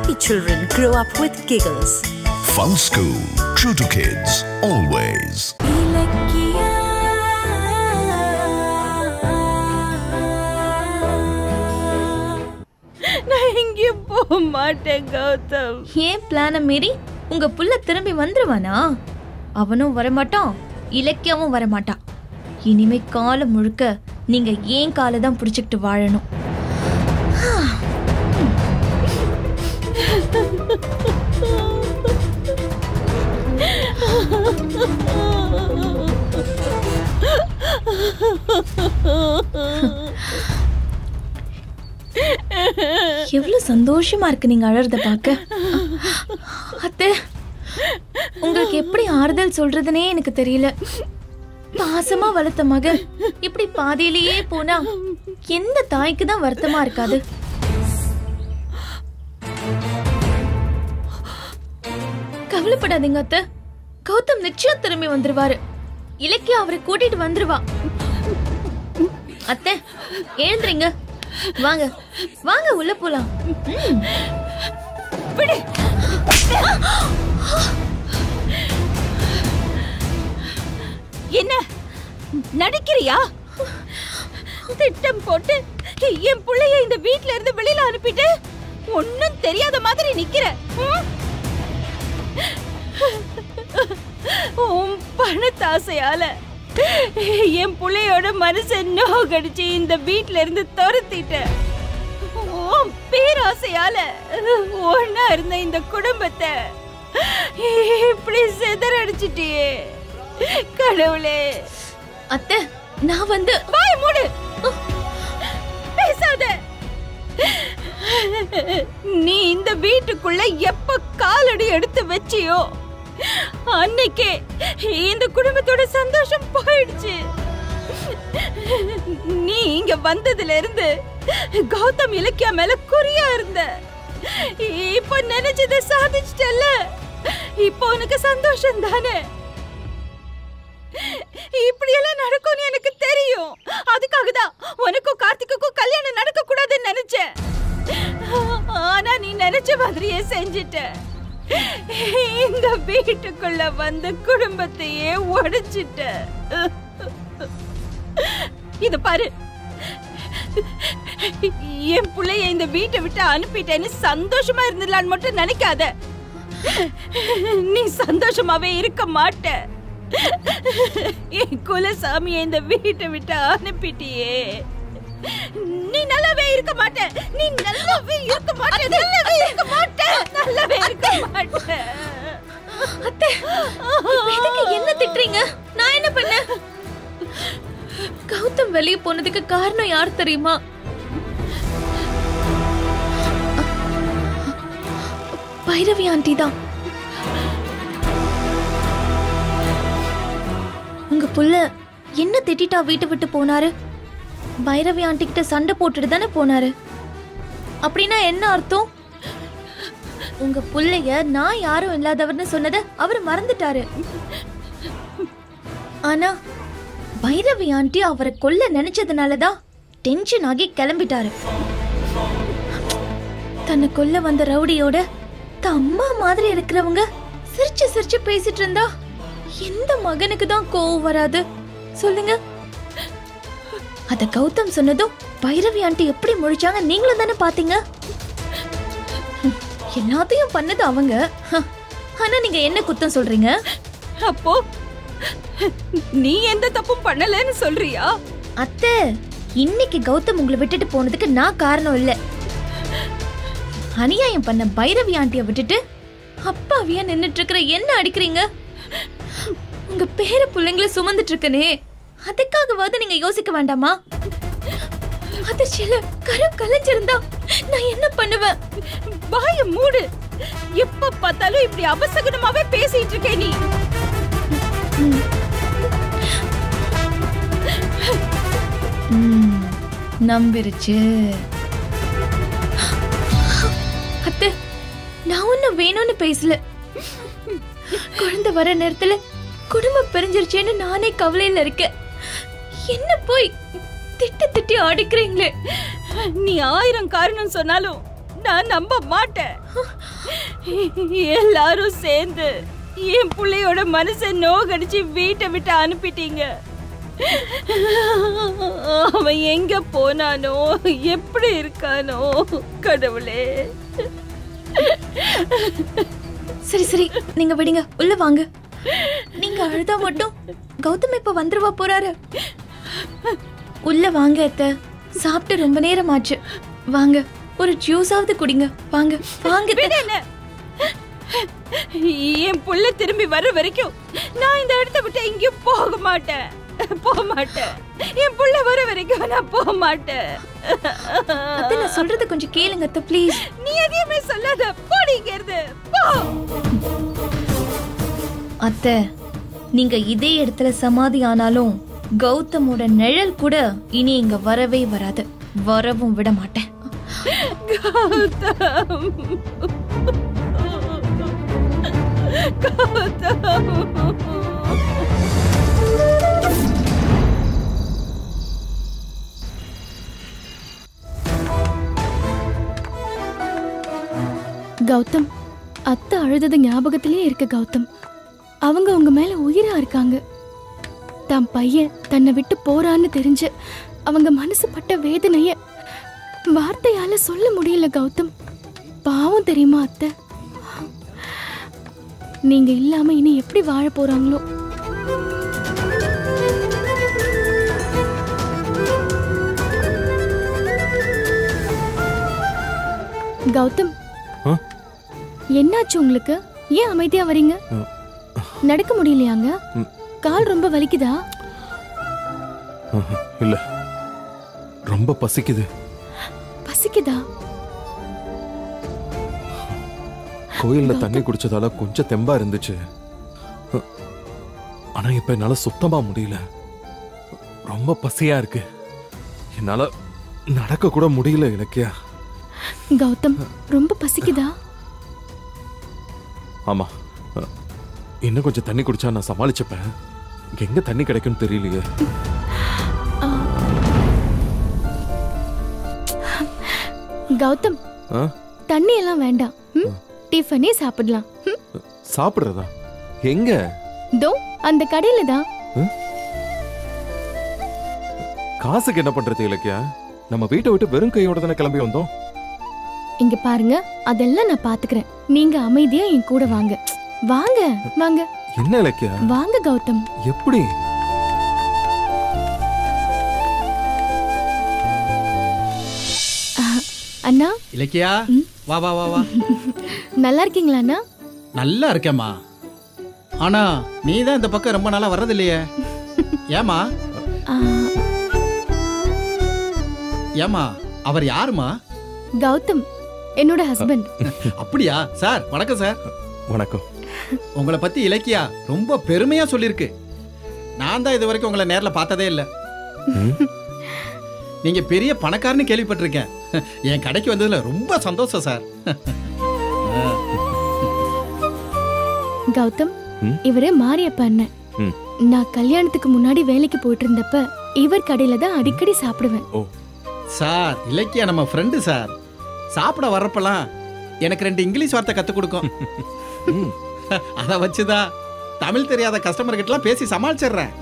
Happy children grow up with giggles. Fun School. True to kids. Always. நான் எங்கேயும் போக மாட்டேன் கௌதம் ஏன் பிளான மீறி உங்க புள்ள திரும்பி வந்துருவானா அவனும் வரமாட்டான் இலக்கியாவும் வரமாட்டான் இனிமே காலம் முழுக்க நீங்க ஏன் காலை தான் பிடிச்சிக்கிட்டு வாழணும் எவ்வளவு சந்தோஷமா இருக்கு நீங்க அழறத பார்க்க அத்தை உங்களுக்கு எப்படி ஆறுதல் சொல்றதுனே எனக்கு தெரியல பாசமா வளர்த்த மக இப்படி பாதியிலேயே போனா எந்த தாய்க்கு தான் வருத்தமா இருக்காது கவலைப்படாதீங்க அத்தை கௌதம் நிச்சயம் திரும்பி வந்துருவாரு இலக்கியா அவரை கூட்டிட்டு வந்துருவா அத்தை எழுந்துறீங்க வாங்க வாங்க உள்ள போலாம் ம். என்ன நடிக்கிறியா திட்டம் போட்டு என் புள்ளைய இந்த வீட்ல இருந்து வெளியில அனுப்பிட்டு ஒண்ணும் தெரியாத மாதிரி நிக்கிற ம்? உன் பணத்தாசையால என் புள்ளையோட மனசை நோகடிச்சு இந்த வீட்ல இருந்து துரத்திட்ட உன் பேராசையால ஒன்னா இருந்த இந்த குடும்பத்தை இப்படி சிதறடிச்சிட்டியே கடவுளே அத்தை நான் வந்து வாய் மூடு பேசாத நீ இந்த வீட்டுக்குள்ள எப்ப காலடி எடுத்து வச்சியோ அன்னைக்கே இந்த குடும்பத்தோட சந்தோஷம் போயிடுச்சு நீ இங்க வந்ததுல இருந்து கௌதம் இலக்கியா மேல குறியா இருந்த இப்ப நினைச்சதை சாதிச்சிட்டல இப்போ உனக்கு சந்தோஷம் தானே இப்படி எல்லாம் நடக்கும்னு எனக்கு தெரியும் அதுக்காக தான் உனக்கும் கார்த்திக்குக்கும் கல்யாணம் நடக்க கூடாதுன்னு நினைச்சேன் ஆனா நீ நினைச்ச மாதிரியே செஞ்சிட்ட இந்த வீட்டுக்குள்ள வந்து குடும்பத்தையே உடைச்சிட்ட இது பாரு என் புள்ளைய இந்த வீட்டை விட்டு அனுப்பிட்டேன்னு சந்தோஷமா இருந்துடலான்னு மட்டும் நினைக்காத நீ சந்தோஷமாவே இருக்க மாட்ட என் குலசாமியை இந்த வீட்டை விட்டு அனுப்பிட்டியே நீ நல்லாவே இருக்க மாட்ட நீ நல்லாவே இருக்க மாட்ட நல்லாவே இருக்க மாட்ட நல்லாவே இருக்க மாட்ட அத்தை இப்ப எதுக்கு என்ன திட்டுறீங்க நான் என்ன பண்ணேன் கௌதம் வெளியே போனதுக்கு காரணம் யார் தெரியுமா பைரவி ஆண்டி தான் உங்க புள்ள என்ன திட்டிட்டா வீட்டை விட்டு போனாரு பைரவி ஆண்டி கிட்ட சண்டை போட்டுட்டு தானே போனாரு அப்படின்னா என்ன அர்த்தம் உங்க புள்ளைய நான் யாரும் இல்லாதவர்னு சொன்னத அவர் மறந்துட்டாரு ஆனா பைரவி ஆண்டி அவரை கொல்ல நினைச்சதுனாலதான் டென்ஷன் ஆகி கிளம்பிட்டாரு தன்னை கொல்ல வந்த ரவுடியோட தன் அம்மா மாதிரி இருக்கிறவங்க சிரிச்சு சிரிச்சு பேசிட்டு இருந்தா எந்த மகனுக்கு தான் கோவம் வராது சொல்லுங்க அத கௌதம் சொன்னதும் பைரவி ஆண்டி எப்படி முழிச்சாங்க நீங்களும் தானே பாத்தீங்க ஹம், எல்லாத்தையும் பண்ணது அவங்க ஹ, ஆனா நீங்க என்ன குத்தம் சொல்றீங்க அப்போ நீ எந்த தப்பும் பண்ணலன்னு சொல்றியா அத்தை இன்னைக்கு கௌதம் உங்களை விட்டுட்டு போனதுக்கு நான் காரணம் இல்ல அநியாயம் பண்ண பைரவி ஆண்டிய விட்டுட்டு அப்பாவியா நின்னுட்டு இருக்கிற என்ன அடிக்கிறீங்க உங்க பேர பிள்ளைங்கள சுமந்துட்டு இருக்கனே அதுக்காகவாவது நீங்க யோசிக்க வேண்டாமா அதிர்ச்சியில கரு கலைஞ்சிருந்தா நான் என்ன பண்ணுவேன் வாய மூடு எப்ப பார்த்தாலும் இப்படி அபசகுனமாவே பேசிட்டு இருக்கே நீ ம், நம்பிருச்சு அத்தை நான் ஒன்னும் வேணும்னு பேசல குழந்தை வர நேரத்துல குடும்பம் பிரிஞ்சிருச்சேன்னு நானே கவலையில இருக்கேன் என்ன போய் திட்டி திட்டி அடிக்கிறீங்களே நீ ஆயிரம் காரணம் சொன்னாலும் நான் நம்ப மாட்டேன் எல்லாரும் சேர்ந்து என் புள்ளையோட மனசை நோகடிச்சு வீட்டை விட்டு அனுப்பிட்டீங்க அவன் எங்க போனானோ எப்படி இருக்கானோ கடவுளே சரி சரி நீங்க விடுங்க உள்ள வாங்க நீங்க அழுதா மட்டும் கௌதம் இப்ப வந்துருவா போறாரு உள்ள வாங்க அத்த சாப்பிட்டு ரொம்ப நேரம் ஆச்சு வாங்க ஒரு ஜூஸாவது குடிங்க வாங்க வாங்க அத்தை. விடு என்ன என் புள்ள திரும்பி வர வரைக்கும் நான் இந்த இடத்த விட்டு எங்கேயும் போக மாட்டேன் போக மாட்டேன் என் புள்ள வர வரைக்கும் நான் போக மாட்டேன் அத்தை நான் சொல்றது கொஞ்சம் கேளுங்க அத்தை ப்ளீஸ் நீ எதையுமே சொல்லாத போடிங்கிறது போ அத்தை நீங்க இதே இடத்துல சமாதி ஆனாலும் கௌதமோட நிழல் கூட இனி இங்க வரவே வராது வரவும் விட மாட்டேன் கௌதம் கௌதம் கௌதம் அத்தை அழுதது ஞாபகத்திலே இருக்கு கௌதம் அவங்க உங்க மேல உயிரா இருக்காங்க தன் பையன் தன்னை விட்டு போறான்னு தெரிஞ்சு அவங்க மனசு பட்ட வேதனைய வார்த்தையால சொல்ல முடியல கௌதம் பாவம் தெரியுமா அத்தை நீங்க இல்லாம இனி எப்படி வாழ போறாங்களோ கௌதம் ஆ? என்னாச்சு உங்களுக்கு ஏன் அமைதியா வரீங்க நடக்க முடியலையாங்க ம். கால் ரொம்ப வலிக்குதா ஆஹா, இல்ல ரொம்ப பசிக்குது பசிக்குதா கோயில்ல தண்ணி குடிச்சதால கொஞ்சம் தெம்பா இருந்துச்சு அஹ், ஆனா இப்ப என்னால சுத்தமா முடியல ரொம்ப பசியா இருக்கு என்னால நடக்க கூட முடியல இலக்கியா கௌதம் ரொம்ப பசிக்குதா ஆமா அஹ், இன்னும் கொஞ்சம் தண்ணி குடிச்சா நான் சமாளிச்சுப்பேன் எங்க தண்ணி கிடைக்கும்னு தெரியலையே கௌதம் ஆ? தண்ணி எல்லாம் வேண்டாம் ம்? டிஃபனே சாப்பிடலாம் ம்? சாப்பிடுறதா எங்க தோ அந்த கடையில தான் காசுக்கு என்ன பண்றது இலக்கியா நம்ம வீட்டை விட்டு வெறும் கையோட தானே கிளம்பி வந்தோம் இங்க பாருங்க அதெல்லாம் நான் பாத்துக்கிறேன் நீங்க அமைதியா என் கூட வாங்க வாங்க வாங்க என்ன இலக்கியா வாங்க கௌதம் எப்படி அண்ணா இலக்கியா வா வா வா வா நல்லா இருக்கீங்களா அண்ணா நல்லா இருக்கேம்மா ஆனா நீ தான் இந்த பக்கம் ரொம்ப நாளா வர்றது இல்லையே ஏமா ஆ, ஏமா அவர் யாருமா கௌதம் என்னோட ஹஸ்பண்ட் அப்படியா சார் வணக்கம் சார் வணக்கம் உங்களை பத்தி இலக்கியா ரொம்ப பெருமையா சொல்லியிருக்கு நான் தான் இது வரைக்கும் உங்களை நேர்ல பார்த்ததே இல்லை ம்? நீங்க பெரிய பணக்காரன்னு கேள்விப்பட்டிருக்கேன் என் கடைக்கு வந்ததுல ரொம்ப சந்தோஷம் சார் கௌதம் ம்? இவரு மாரியப்ப அண்ணன் ம். நான் கல்யாணத்துக்கு முன்னாடி வேலைக்கு போயிட்டு இருந்தப்ப இவர் கடையில தான் அடிக்கடி சாப்பிடுவேன் ஓ சார் இலக்கியா நம்ம ஃப்ரெண்டு சார் சாப்பிட வர்றப்பெல்லாம் எனக்கு ரெண்டு இங்கிலீஷ் வார்த்தை கற்றுக் கொடுக்கும் ம். அதை வச்சுதான் தமிழ் தெரியாத கஸ்டமர் கிட்டலாம் பேசி சமாளிச்சிடுறேன்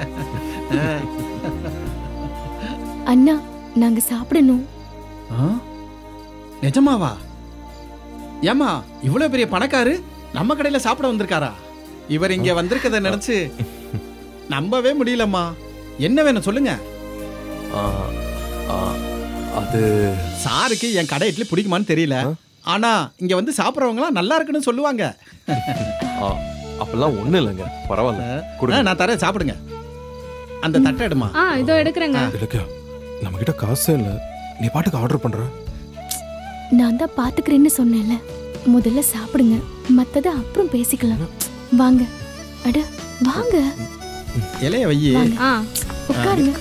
அண்ணா நாங்க சாப்பிடணும் ஆ? நிஜமாவா ஏமா இவ்வளவு பெரிய பணக்காரு நம்ம கடையில சாப்பிட வந்திருக்காரா இவர் இங்க வந்திருக்கத நினைச்சு நம்பவே முடியலம்மா என்ன வேணும் சொல்லுங்க ஆ, ஆ, அது சாருக்கு என் கடை இட்லி பிடிக்குமான்னு தெரியல ஆனா இங்க வந்து சாப்பிட்றவங்களாம் நல்லா இருக்குன்னு சொல்லுவாங்க ஆ, அப்பெல்லாம் ஒண்ணு இல்லைங்க பரவாயில்ல ஆ, கொடுங்க நான் தரேன் சாப்பிடுங்க அந்த தட்டை எடுமா ஆ இதோ எடுக்கிறேங்க இலக்கியா நம்ம கிட்ட காசே இல்ல நீ பாட்டுக்கு ஆர்டர் பண்ற நான் தான் பாத்துக்கிறேன்னு சொன்னேன்ல முதல்ல சாப்பிடுங்க மத்தத அப்புறம் பேசிக்கலாம் வாங்க அட வாங்க இலைய வையி வாங்க ஆ உட்காருங்க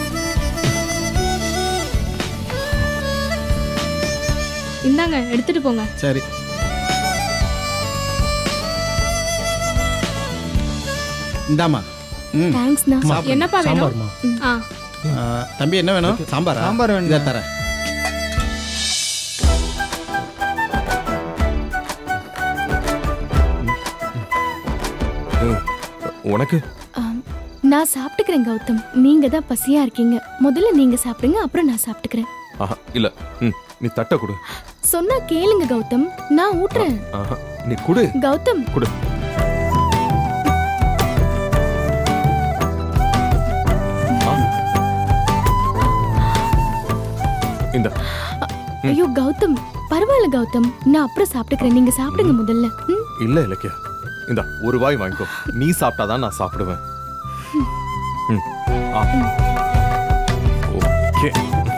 இந்தாங்க எடுத்துட்டு போங்க சரி இந்தாம்மா ம் தேங்க்ஸ்ண்ணா சாப்பிடு. என்னப்பா வேணும் ஆ ஆ, தம்பி என்ன வேணும் சாம்பாரா சாம்பார் வேணும். இதை தரேன் உனக்கு ஆம், நான் சாப்பிட்டுக்கிறேன் கௌதம் நீங்க தான் பசியா இருக்கீங்க முதல்ல நீங்க சாப்பிடுங்க அப்புறம் நான் சாப்பிட்டுக்கிறேன் ஆஹா இல்ல ம் நீ தட்டை கொடு சொன்னா கேளுங்க கௌதம் நான் ஊட்டுறேன் ஆஹா நீ குடு கௌதம் குடு ஆ. இந்த ஐயோ கௌதம் பரவாயில்ல கௌதம் நான் அப்புறம் சாப்பிட்டுக்கிறேன் நீங்க சாப்பிடுங்க முதல்ல ம்? இல்ல இலக்கியா இந்த ஒரு வாய் வாங்கிக்கோ நீ சாப்பிட்டாதான் நான் சாப்பிடுவேன் ம். ஆ. ஓகே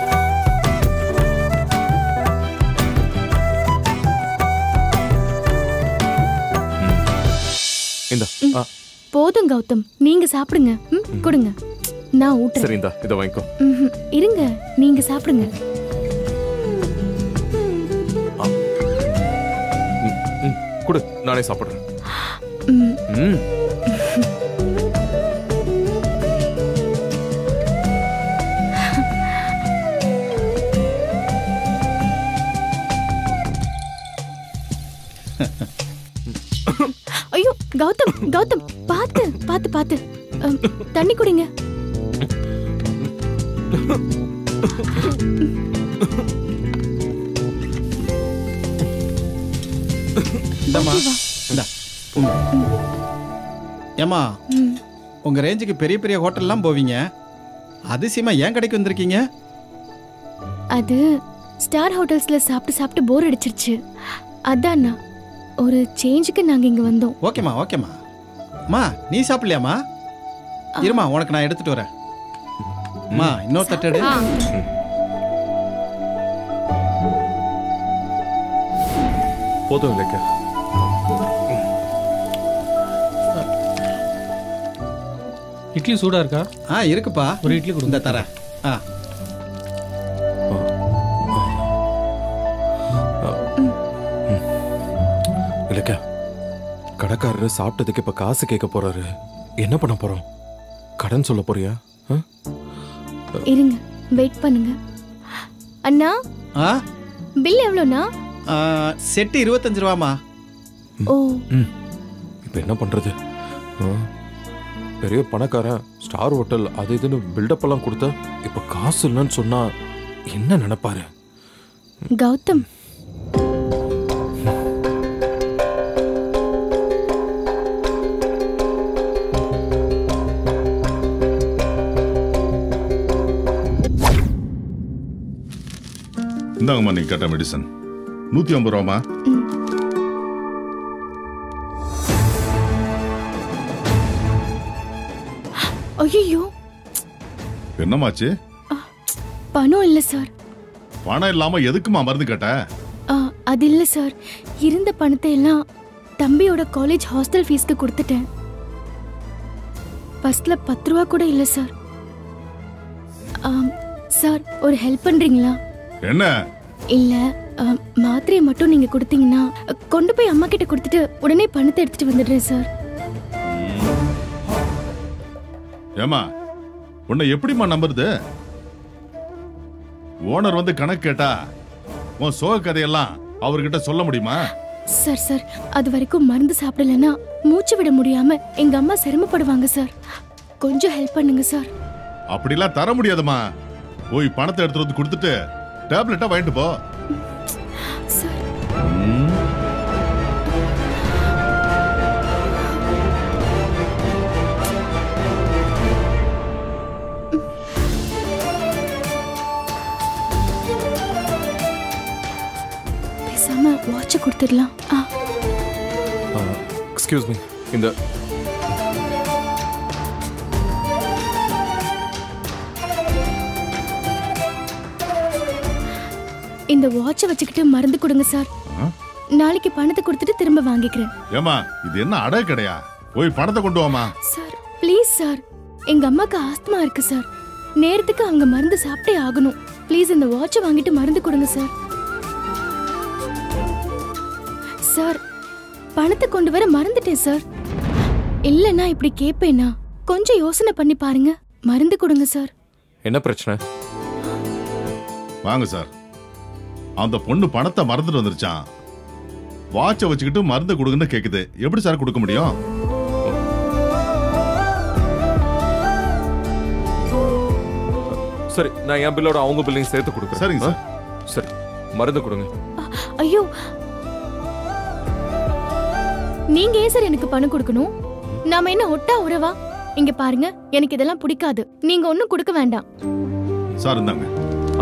ம். இந்த ஆ, போதும் கௌதம் நீங்க சாப்பிடுங்க ம், கொடுங்க நான் ஊட்டுறேன் சரி இந்த இதை வாங்கிக்கோ ம்ஹும். இருங்க நீங்க சாப்பிடுங்க ம், ம். குடு நானே சாப்பிடுறேன் ம், ம் ஐயோ கௌதம் கௌதம் பாத்து பாத்து பாத்து அம், தண்ணி குடிங்க இந்தம்மா இந்தா ஏம்மா ம். உங்க ரேஞ்சுக்கு பெரிய பெரிய ஹோட்டல்லாம் போவீங்க அதிசயமா ஏன் கடைக்கு வந்திருக்கீங்க அது ஸ்டார் ஹோட்டல்ஸ்ல சாப்பிட்டு சாப்பிட்டு போர் அடிச்சிருச்சு அதாண்ணா ஒரு சேஞ்சுக்கு நாங்க இங்க வந்தோம் ஓகேம்மா ஓகேம்மா அம்மா நீ சாப்பிடலையாம்மா இருமா உனக்கு நான் எடுத்துட்டு வரேன் அம்மா இன்னொரு தட்டு எடு ஆ போதும் இலக்கியா இட்லி சூடா இருக்கா ஆ இருக்குப்பா ஒரு இட்லி கொடுங்க. இந்த தரேன் ஆ இலக்கியா கடைக்காரரு சாப்பிட்டதுக்கு இப்ப காசு கேட்க போறாரு என்ன பண்ண போறோம் கடன் சொல்ல போறியா ஆ? இருங்க வெயிட் பண்ணுங்க அண்ணா ஆ பில் எவ்வளோண்ணா ஆ, செட்டு இருபத்தஞ்சு ரூபாம்மா ஓ ம் இப்போ என்ன பண்றது ஆ? பெரிய பணக்காரன் ஸ்டார் ஹோட்டல் அது இதுன்னு பில்டப் எல்லாம் கொடுத்த இப்போ காசு இல்லைன்னு சொன்னா என்ன நினைப்பாரு கௌதம் இந்தாங்கம்மா நீ கேட்ட மெடிசன் நூத்தி ஐம்பது ரூபாமா ஐயோ என்னமாச்சு பணம் இல்லை சார் பணம் இல்லாம எதுக்குமா மருந்து கேட்ட ஆ, அது இல்லை சார் இருந்த பணத்தை எல்லாம் தம்பியோட காலேஜ் ஹாஸ்டல் ஃபீஸ்க்கு கொடுத்துட்டேன் பர்ஸ்ல பத்து ரூபா கூட இல்லை சார் ஆம், சார் ஒரு ஹெல்ப் பண்றீங்களா என்ன இல்ல ஆ, மாத்திரையை மட்டும் நீங்க கொடுத்தீங்கன்னா கொண்டு போய் அம்மா கிட்ட கொடுத்துட்டு உடனே பணத்தை எடுத்துட்டு வந்துடுறேன் சார் ஏமா உன்னை எப்படிம்மா நம்புறது ஓனர் வந்து கணக்கு கேட்டா உன் சோக கதையெல்லாம் அவர்கிட்ட சொல்ல முடியுமா சார் சார் அது வரைக்கும் மருந்து சாப்பிடலன்னா மூச்சு விட முடியாம எங்க அம்மா சிரமப்படுவாங்க சார் கொஞ்சம் ஹெல்ப் பண்ணுங்க சார் அப்படிலாம் தர முடியாதும்மா போய் பணத்தை எடுத்துட்டு வந்து கொடுத்துட்டு டேப்லெட்டா வாங்கிட்டு போ சார் ம். பேசாம வாட்சை கொடுத்துடலாம் ஆ எக்ஸ்கியூஸ் மீ இந்த இந்த வாட்சை வச்சுக்கிட்டு மருந்து கொடுங்க சார் ஆ? நாளைக்கு பணத்தை கொடுத்துட்டு திரும்ப வாங்கிக்கிறேன் ஏமா இது என்ன அடகு கடையா போய் பணத்தை கொண்டு வாமா சார் ப்ளீஸ் சார் எங்க அம்மாக்கு ஆஸ்துமா இருக்கு சார் நேரத்துக்கு அவங்க மருந்து சாப்பிட்டே ஆகணும் ப்ளீஸ் இந்த வாட்சை வாங்கிட்டு மருந்து கொடுங்க சார் சார் பணத்தை கொண்டு வர மறந்துட்டேன் சார் இல்லைன்னா இப்படி கேட்பேனா கொஞ்சம் யோசனை பண்ணி பாருங்க மருந்து கொடுங்க சார் என்ன பிரச்சனை வாங்க சார் அந்த பொண்ணு பணத்தை மறந்துட்டு வந்துருச்சான் வாட்சை வச்சுக்கிட்டு மருந்து கொடுங்கன்னு கேக்குது எப்படி சார் கொடுக்க முடியும் சரி நான் என் பில்லோட அவங்க பில்லையும் சேர்த்து கொடுக்குறேன் சரிங்க ஆ? சரி மருந்து கொடுங்க ஐயோ நீங்க ஏன் சார் எனக்கு பணம் கொடுக்கணும் நாம என்ன ஒட்டா உறவா இங்க பாருங்க எனக்கு இதெல்லாம் பிடிக்காது நீங்க ஒண்ணும் கொடுக்க வேண்டாம் சார் இருந்தாங்க ஆ.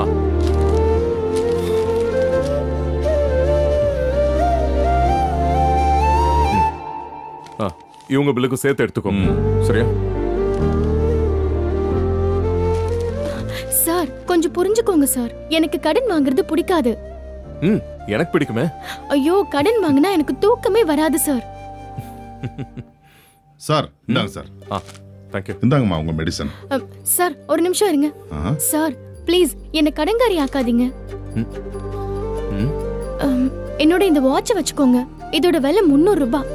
ஆ இவங்க பில்லுக்கு சேர்த்து எடுத்துக்கோங்க சரியா சார் கொஞ்சம் புரிஞ்சுக்கோங்க சார் எனக்கு கடன் வாங்குறது பிடிக்காது ம் எனக்கு பிடிக்குமே ஐயோ கடன் வாங்கினா எனக்கு தூக்கமே வராது சார் சார் இந்தாங்க சார் ஆ தேங்க்யூ இந்தாங்கம்மா உங்க மெடிசன் அ, சார் ஒரு நிமிஷம் இருங்க சார் ப்ளீஸ் என்ன கடன்காரி ஆக்காதீங்க ம். ம். அம், என்னோட இந்த வாட்சை வச்சுக்கோங்க இதோட விலை முந்நூறு ரூபாய்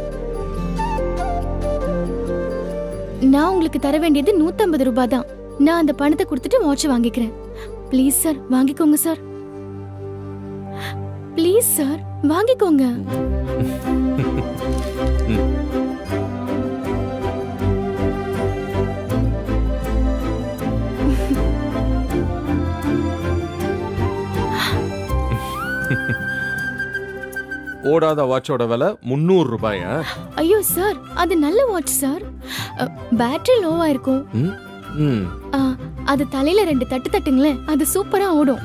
நான் உங்களுக்கு தர வேண்டியது நூத்தம்பது ரூபாய் தான் நான் அந்த பணத்தை கொடுத்துட்டு வாட்ச் வாங்கிக்கிறேன் ப்ளீஸ் சார் வாங்கிக்கோங்க சார் ப்ளீஸ் சார் வாங்கிக்கோங்க ஓடாத வாட்சோட விலை முந்நூறு ரூபாயா ஐயோ சார் அது நல்ல வாட்ச் சார் அ, பேட்டரி லோவா இருக்கும் ம் ம் ஆ, அது தலையில ரெண்டு தட்டு தட்டுங்களேன் அது சூப்பரா ஓடும்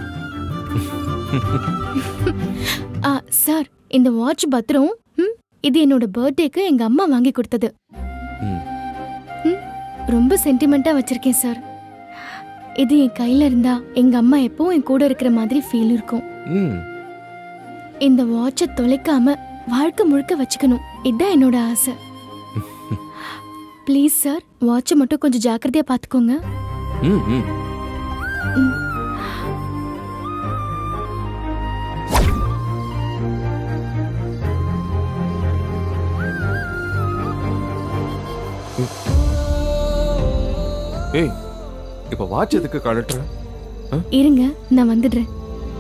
ஆ, சார் இந்த வாட்ச் பத்திரம் ம், இது என்னோட பர்த்டேக்கு எங்க அம்மா வாங்கி கொடுத்தது ம். ம், ரொம்ப சென்டிமெண்டா வச்சிருக்கேன் சார் இது என் கையில இருந்தா எங்க அம்மா எப்பவும் என் கூட இருக்கிற மாதிரி ஃபீல் இருக்கும் ம் இந்த வாட்சை தொலைக்காம வாழ்க்கை முழுக்க வச்சுக்கணும் இதுதான் என்னோட ஆசை ப்ளீஸ் சார் வாட்சை மட்டும் கொஞ்சம் ஜாக்கிரதையா பாத்துக்கோங்க ம் ம் ஏய் இப்ப வாட்ச் எதுக்கு கழட்டுற இருங்க நான் வந்துடுறேன்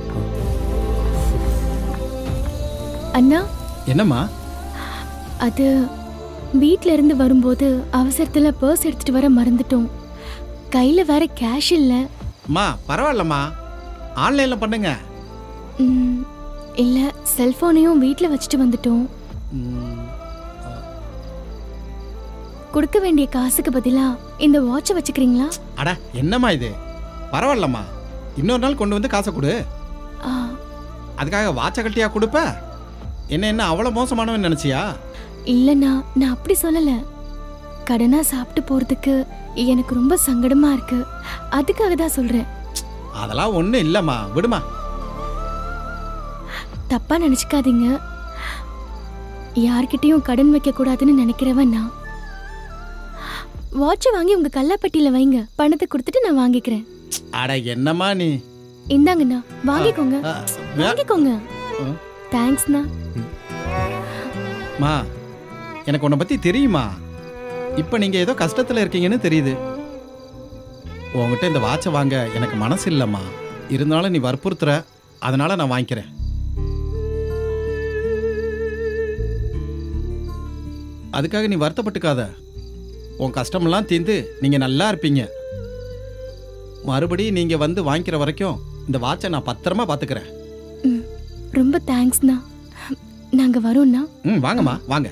அண்ணா என்னம்மா அது வீட்ல இருந்து வரும்போது அவசரத்துல பர்ஸ் எடுத்துட்டு வர மறந்துட்டோம் கையில வேற கேஷ் இல்ல அம்மா பரவாயில்லம்மா ஆன்லைன்ல பண்ணுங்க ம், இல்ல செல்போனையும் வீட்ல வச்சுட்டு வந்துட்டோம் ம், கொடுக்க வேண்டிய காசுக்கு பதிலா இந்த வாட்சை வச்சுக்கிறீங்களா அட என்னம்மா இது பரவாயில்லம்மா இன்னொரு நாள் கொண்டு வந்து காசை கொடு ஆ, அதுக்காக வாட்சை கட்டியா கொடுப்ப என்ன என்ன அவ்வளோ மோசமானவன் நினைச்சியா இல்லண்ணா நான் அப்படி சொல்லல கடனா சாப்பிட்டு போறதுக்கு எனக்கு ரொம்ப சங்கடமா இருக்கு அதுக்காக தான் சொல்றேன் அதெல்லாம் ஒன்றும் இல்லைம்மா விடுமா தப்பா நினைச்சுக்காதீங்க யார்கிட்டயும் கடன் வைக்க கூடாதுன்னு நினைக்கிறவன் நான் வாட்சை வாங்கி உங்க கல்லாப்பட்டியில வைங்க பணத்தை கொடுத்துட்டு நான் வாங்கிக்கிறேன் அட என்னம்மா நீ இந்தாங்கண்ணா வாங்கிக்கோங்க ஆ, வே- வாங்கிக்கோங்க ஆ. தேங்க்ஸ்ண்ணா மா எனக்கு உன்னை பற்றி தெரியுமா இப்போ நீங்கள் ஏதோ கஷ்டத்தில் இருக்கீங்கன்னு தெரியுது உங்ககிட்ட இந்த வாட்சை வாங்க எனக்கு மனசு இல்லைம்மா இருந்தாலும் நீ வற்புறுத்துற அதனால நான் வாங்கிக்கிறேன் அதுக்காக நீ வருத்தப்பட்டுக்காத உன் கஷ்டமெல்லாம் தீர்ந்து நீங்கள் நல்லா இருப்பீங்க மறுபடியும் நீங்கள் வந்து வாங்கிக்கிற வரைக்கும் இந்த வாட்சை நான் பத்திரமா பார்த்துக்கிறேன் ம், ரொம்ப தேங்க்ஸ்ண்ணா நாங்க வரோம்ண்ணா ம் வாங்கம்மா வாங்க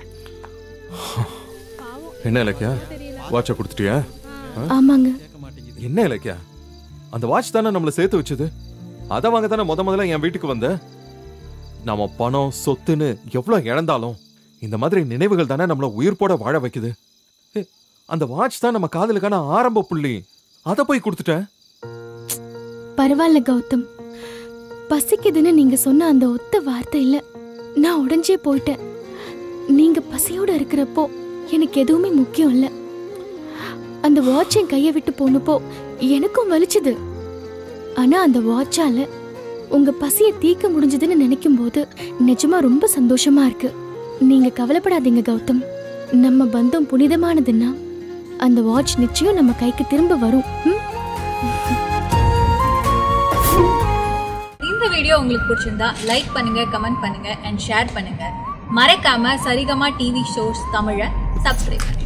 என்ன இலக்கியா வாட்சை கொடுத்துட்டியா ஆமாங்க என்ன இலக்கியா அந்த வாட்ச் தானே நம்மள சேர்த்து வச்சது அதை வாங்க தானே முத முதல்ல என் வீட்டுக்கு வந்த நாம பணம் சொத்துன்னு எவ்வளவு இழந்தாலும் இந்த மாதிரி நினைவுகள் தானே நம்மள உயிர்ப்போட வாழ வைக்குது ஏய், அந்த வாட்ச் தான் நம்ம காதலுக்கான ஆரம்ப புள்ளி அதை போய் கொடுத்துட்டேன் பரவாயில்ல கௌதம் பசிக்குதுன்னு நீங்க சொன்ன அந்த ஒத்த வார்த்தை இல்ல நான் உடைஞ்சே போயிட்டேன் நீங்க பசியோட இருக்கிறப்போ எனக்கு எதுவுமே முக்கியம் இல்ல அந்த வாட்ச் என் கையை விட்டு போனப்போ எனக்கும் வலிச்சுது ஆனா அந்த வாட்சால உங்க பசியை தீர்க்க முடிஞ்சதுன்னு நினைக்கும் போது நிஜமா ரொம்ப சந்தோஷமா இருக்கு நீங்க கவலைப்படாதீங்க கௌதம் நம்ம பந்தம் புனிதமானதுன்னா அந்த வாட்ச் நிச்சயம் நம்ம கைக்கு திரும்ப வரும் ம்? இந்த வீடியோ உங்களுக்கு பிடிச்சிருந்தா லைக் பண்ணுங்க கமெண்ட் பண்ணுங்க அண்ட் ஷேர் பண்ணுங்க மறக்காம சரிகமா டிவி ஷோஸ் தமிழை சப்ஸ்கிரைப் பண்ணுங்க